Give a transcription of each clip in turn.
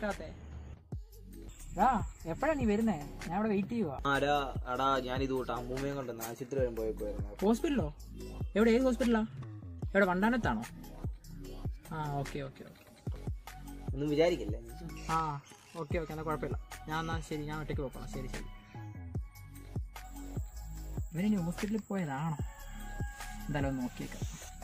വരാത്തെ ആ എപ്പോഴാ നീ വരുന്നേ ഞാൻ ഇവിടെ വെയിറ്റ് ചെയ്യുവാ ആരാ എടാ ഞാൻ ഇത് കൂട്ടാ അമ്മൂമ്മയും കൊണ്ട് ആശുപത്രി വരെ പോയേക്കുവായിരുന്നു ഹോസ്പിറ്റലോ എവിടെ ഏത് ഹോസ്പിറ്റലാ എവിടെ വണ്ടാനത്താണോ ആ ഓക്കെ ഓക്കെ ഓക്കെ ഒന്നും വിചാരിക്കില്ലേ ആ ഓക്കെ ഓക്കെ എന്നാൽ കുഴപ്പമില്ല ഞാൻ എന്നാ ശരി ഞാൻ ഒറ്റയ്ക്ക് പോക്കണം ശരി ശരി ഇവനിനി ഹോസ്പിറ്റലിൽ പോയതാണോ എന്തായാലും ഒന്ന് നോക്കിയേക്കാം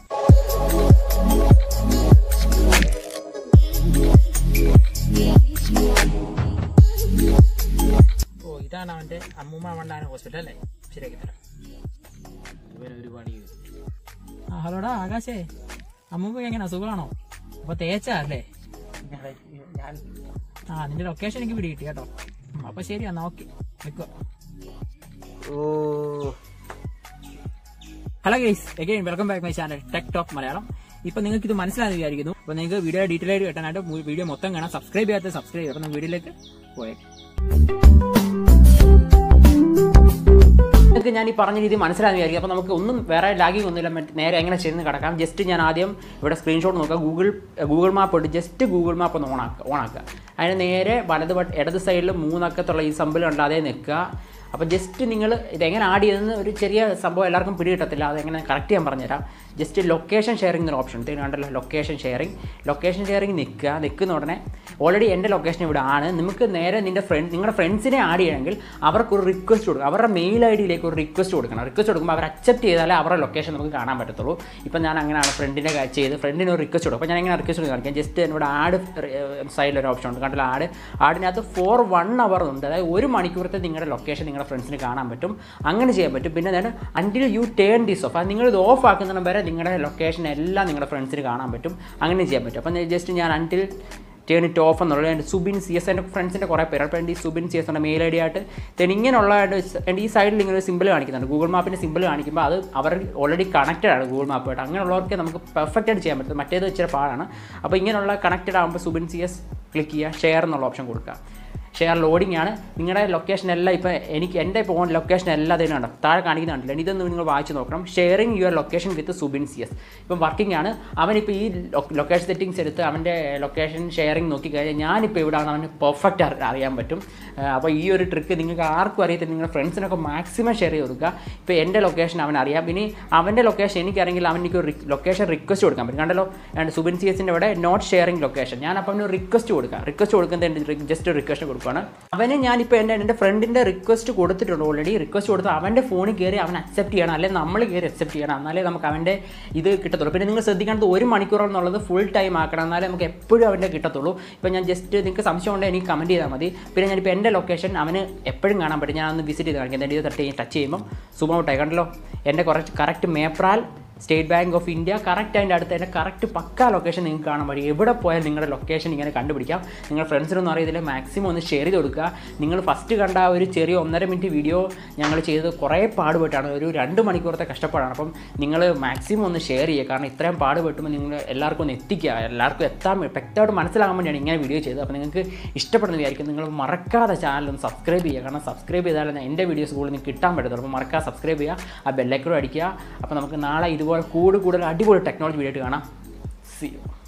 ഓ ഇതാണ് അവന്റെ അമ്മൂമ്മ വണ്ടാന ഹോസ്പിറ്റൽ അല്ലേ ശരിയാക്കി തരാം ഇവനൊരു പണി ആ ഹലോടാ ആകാശേ അമ്മൂമ്മക്ക് എങ്ങനെയാ സുഖമാണോ അപ്പൊ തേച്ചാ അല്ലേ ഞാൻ ആ നിന്റെ ലൊക്കേഷൻ എനിക്ക് പിടി കിട്ടി കേട്ടോ ഉം, അപ്പൊ ശരി എന്നാ ഓക്കെ വെക്കുക oh hello guys again welcome back my channel tech talk Malayalam ഇപ്പൊ നിങ്ങൾക്ക് ഇത് മനസ്സിലായെന്ന് വിചാരിക്കുന്നു അപ്പൊ നിങ്ങൾക്ക് വീഡിയോ ഡീറ്റെയിൽ ആയിട്ട് കിട്ടാനായിട്ട് മു- വീഡിയോ മൊത്തം കാണാം സബ്സ്ക്രൈബ് ചെയ്യാത്ത സബ്സ്ക്രൈബ് ചെയ്യാം അപ്പൊ നമുക്ക് വീഡിയോയിലേക്ക് പോയേ നിങ്ങൾക്ക് ഞാൻ ഈ പറഞ്ഞ രീതി മനസ്സിലാകുന്ന വിചാരിക്കും അപ്പോൾ നമുക്ക് ഒന്നും വേറെ ലാഗിങ് ഒന്നുമില്ല മറ്റ് നേരെ എങ്ങനെ ചെയ്യുന്ന കിടക്കാം ജസ്റ്റ് ഞാൻ ആദ്യം ഇവിടെ സ്ക്രീൻഷോട്ട് നോക്കുക ഗൂഗിൾ ഗൂഗിൾ മാപ്പ് ഇട്ട് ജസ്റ്റ് ഗൂഗിൾ മാപ്പ് ഒന്ന് ഓണാക്കുക ഓണാക്കുക അതിന് നേരെ വലത് ബട്ട് ഇടത് സൈഡിൽ മൂന്നക്കത്തുള്ള ഈ സമ്പിൾ ഉണ്ട് അതേ നിൽക്കുക അപ്പോൾ ജസ്റ്റ് നിങ്ങൾ ഇതെങ്ങനെ ആഡ് ചെയ്തെന്ന് ഒരു ചെറിയ സംഭവം എല്ലാവർക്കും പിടികിട്ടത്തില്ല അതെങ്ങനെ കറക്റ്റ് ഞാൻ പറഞ്ഞുതരാം ജസ്റ്റ് ലൊക്കേഷൻ ഷെയറിംഗ് എന്നൊരു ഓപ്ഷൻ ഇത് കണ്ടല്ലോ ലൊക്കേഷൻ ഷെയറിംഗ് ലൊക്കേഷൻ ഷെയറിംഗ് നിൽക്കുക നിൽക്കുന്ന ഉടനെ ഓൾറെഡി എൻ്റെ ലൊക്കേഷൻ ഇവിടെ ആണ് നമുക്ക് നേരെ നിൻ്റെ ഫ്രണ്ട് നിങ്ങളുടെ ഫ്രണ്ട്സിനെ ആഡ് ചെയ്യണമെങ്കിൽ അവർക്ക് ഒരു റിക്വസ്റ്റ് കൊടുക്കുക അവരുടെ മെയിൽ ഐ ഡിയിലേക്ക് ഒരു റിക്വസ്റ്റ് കൊടുക്കണം റിക്വസ്റ്റ് കൊടുക്കുമ്പോൾ അവർ അക്സെപ്റ്റ് ചെയ്താലേ അവരുടെ ലൊക്കേഷൻ നമുക്ക് കാണാൻ പറ്റത്തുള്ളൂ ഇപ്പം ഞാൻ അങ്ങനെയാണ് ഫ്രണ്ടിൻ്റെ ചെയ്ത് ഫ്രണ്ടിന് ഒരു റിക്വസ്റ്റ് കൊടുക്കും അപ്പോൾ ഞാൻ എങ്ങനെ റിക്വസ്റ്റ് കാണിക്കാം ജസ്റ്റ് എന്നോട് ആഡ് സൈഡിൽ ഒരു ഓപ്ഷൻ ഉണ്ട് കണ്ടല്ലോ ആഡ് ആഡിനകത്ത് ഫോർ വൺ അവർ ഉണ്ട് അതായത് ഒരു മണിക്കൂറത്തെ നിങ്ങളുടെ ലൊക്കേഷൻ നിങ്ങളുടെ ഫ്രണ്ട്സിന് കാണാൻ പറ്റും അങ്ങനെ ചെയ്യാൻ പറ്റും പിന്നെ ഞാൻ until you turn this off അത് നിങ്ങൾ ഇത് ഓഫ് ആക്കുന്നിടം വരെ നിങ്ങളുടെ ലൊക്കേഷൻ എല്ലാം നിങ്ങളുടെ ഫ്രണ്ട്സിന് കാണാൻ പറ്റും അങ്ങനെ ചെയ്യാൻ പറ്റും അപ്പം ജസ്റ്റ് ഞാൻ അൻറ്റിൽ ടേൺ ഇറ്റ് ഓഫ് എന്നുള്ളത് എൻ്റെ സുബിൻ സി എസ് എൻ്റെ ഫ്രണ്ട്സിൻ്റെ കുറേ പേര് അപ്പോൾ എൻ്റെ ഈ സുബിൻ സി എസ് എൻ്റെ മെയിൽ ഐ ഡി ആയിട്ട് then ഇങ്ങനെയുള്ള എൻ്റെ ഈ സൈഡിൽ ഇങ്ങനെ ഒരു സിമ്പിൾ കാണിക്കുന്നുണ്ട് ഗൂഗിൾ മാപ്പിൻ്റെ സിമ്പിൾ കാണിക്കുമ്പോൾ അത് അവർ ഓൾറെഡി കണക്റ്റഡ് ആണ് ഗൂഗിൾ മാപ്പായിട്ട് അങ്ങനെയുള്ളവർക്ക് നമുക്ക് പെർഫെക്റ്റ് ആയിട്ട് ചെയ്യാൻ പറ്റും മറ്റേത് ഇച്ചിരി പാടാണ് അപ്പോൾ ഇങ്ങനെയുള്ള കണക്റ്റഡ് ആകുമ്പോൾ സുബിൻ സി എസ് ക്ലിക്ക് ചെയ്യുക ഷെയർ എന്നുള്ള ഓപ്ഷൻ കൊടുക്കുക ഷെയർ ലോഡിംഗ് ആണ് നിങ്ങളുടെ ലൊക്കേഷൻ എല്ലാം ഇപ്പോൾ എനിക്ക് എൻ്റെ ഫോൺ ലൊക്കേഷൻ എല്ലാം അതിനുണ്ട് താഴെ കാണിക്കുന്നുണ്ടല്ലോ ഇതൊന്ന് നിങ്ങൾ വായിച്ച് നോക്കണം sharing your location with Subin C S ഇപ്പം വർക്കിംഗ് ആണ് അവനിപ്പോൾ ഈ ലൊക്കേഷൻ സെറ്റിങ്സ് എടുത്ത് അവൻ്റെ ലൊക്കേഷൻ ഷെയറിങ് നോക്കിക്കഴിഞ്ഞാൽ ഞാനിപ്പോൾ ഇവിടെ ആണ് അവന് പെർഫെക്റ്റ് അറിയാൻ പറ്റും അപ്പോൾ ഈ ഒരു ട്രിക്ക് നിങ്ങൾക്ക് ആർക്കും അറിയത്തില്ല നിങ്ങളുടെ ഫ്രണ്ട്സിനൊക്കെ മാക്സിമം ഷെയർ ചെയ്ത് കൊടുക്കുക ഇപ്പോൾ എൻ്റെ ലൊക്കേഷൻ അവൻ അറിയാം ഇനി അവൻ്റെ ലൊക്കേഷൻ എനിക്കറിയെങ്കിൽ അവൻ എനിക്ക് ഒരു ലൊക്കേഷൻ റിക്വസ്റ്റ് കൊടുക്കാൻ പറ്റും കണ്ടല്ലോ രണ്ട് സുബിൻ സി എസിൻ്റെ ഇവിടെ നോട്ട് ഷെയറിംഗ് ലൊക്കേഷൻ ഞാൻ അപ്പോൾ അവന് റിക്വസ്റ്റ് കൊടുക്കാം റിക്വസ്റ്റ് കൊടുക്കുന്നത് ജസ്റ്റ് റിക്വസ്റ്റ് കൊടുക്കുകയാണ് അവന് ഞാനിപ്പോൾ എൻ്റെ എൻ്റെ ഫ്രണ്ടിൻ്റെ റിക്വസ്റ്റ് കൊടുത്തിട്ടുണ്ട് ഓൾറെഡി റിക്വസ്റ്റ് കൊടുത്ത് അവൻ്റെ ഫോണിൽ കയറി അവൻ അക്സെപ്റ്റ് ചെയ്യണം അല്ലെങ്കിൽ നമ്മൾ കയറി അക്സെപ്റ്റ് ചെയ്യണം എന്നാലേ നമുക്ക് അവൻ്റെ ഇത് കിട്ടത്തുള്ളൂ പിന്നെ നിങ്ങൾ ശ്രദ്ധിക്കേണ്ടത് ഒരു മണിക്കൂർ എന്നുള്ളത് ഫുൾ ടൈം ആക്കണം എന്നാലേ നമുക്ക് എപ്പോഴും അവൻ്റെ കിട്ടത്തുള്ളൂ ഇപ്പോൾ ഞാൻ ജസ്റ്റ് നിങ്ങൾക്ക് സംശയം ഉണ്ടെങ്കിൽ എനിക്ക് കമൻറ്റ് ചെയ്താൽ മതി പിന്നെ ഞാനിപ്പോൾ എൻ്റെ ലൊക്കേഷൻ അവന് എപ്പോഴും കാണാൻ പറ്റും ഞാൻ ഒന്ന് വിസിറ്റ് ചെയ്ത് കാണിക്കാം എൻ്റെ ഇത് തട്ടി ടച്ച് ചെയ്യുമ്പം സുഖമായിട്ടായി കണ്ടല്ലോ എൻ്റെ കുറച്ച് correct Meppral State Bank of India correct അതിൻ്റെ അടുത്ത് തന്നെ കറക്റ്റ് പക്ക ലൊക്കേഷൻ നിങ്ങൾക്ക് കാണാൻ പറ്റും എവിടെ പോയാൽ നിങ്ങളുടെ ലൊക്കേഷൻ ഇങ്ങനെ കണ്ടുപിടിക്കാം നിങ്ങളുടെ ഫ്രണ്ട്സിനൊന്നും അറിയത്തില്ല മാക്സിമം ഒന്ന് ഷെയർ ചെയ്ത് കൊടുക്കുക നിങ്ങൾ ഫസ്റ്റ് കണ്ട ആ ഒരു ചെറിയ ഒന്നര മിനിറ്റ് വീഡിയോ ഞങ്ങൾ ചെയ്തത് കുറേ പാടുപെട്ടാണ് ഒരു രണ്ട് മണിക്കൂറത്തെ കഷ്ടപ്പാടാണ് അപ്പം നിങ്ങൾ മാക്സിമം ഒന്ന് ഷെയർ ചെയ്യുക കാരണം ഇത്രയും പാടുപെട്ടുമ്പോൾ നിങ്ങൾ എല്ലാവർക്കും ഒന്ന് എത്തിക്കുക എല്ലാവർക്കും എത്താൻ വ്യക്തമായിട്ട് മനസ്സിലാകാൻ വേണ്ടിയാണ് ഇങ്ങനെ വീഡിയോ ചെയ്തത് അപ്പോൾ നിങ്ങൾക്ക് ഇഷ്ടപ്പെടുന്ന വിചാരിക്കും നിങ്ങൾ മറക്കാതെ ചാനൽ ഒന്ന് സബ്സ്ക്രൈബ് ചെയ്യുക കാരണം സബ്സ്ക്രൈബ് ചെയ്താലേ എൻ്റെ വീഡിയോസ് കൂടുതൽ നിങ്ങൾക്ക് കിട്ടാൻ പറ്റത്തുള്ളൂ അപ്പോൾ മറക്കാതെ സബ്സ്ക്രൈബ് ചെയ്യുക ആ ബെല്ലൈക്കോട് അടിക്കുക അപ്പോൾ നമുക്ക് നാളെ ഇതുപോലെ കൂടുതൽ കൂടുതൽ അടിപൊളി ടെക്നോളജി വീഡിയോ ആയിട്ട് കാണാം സി യു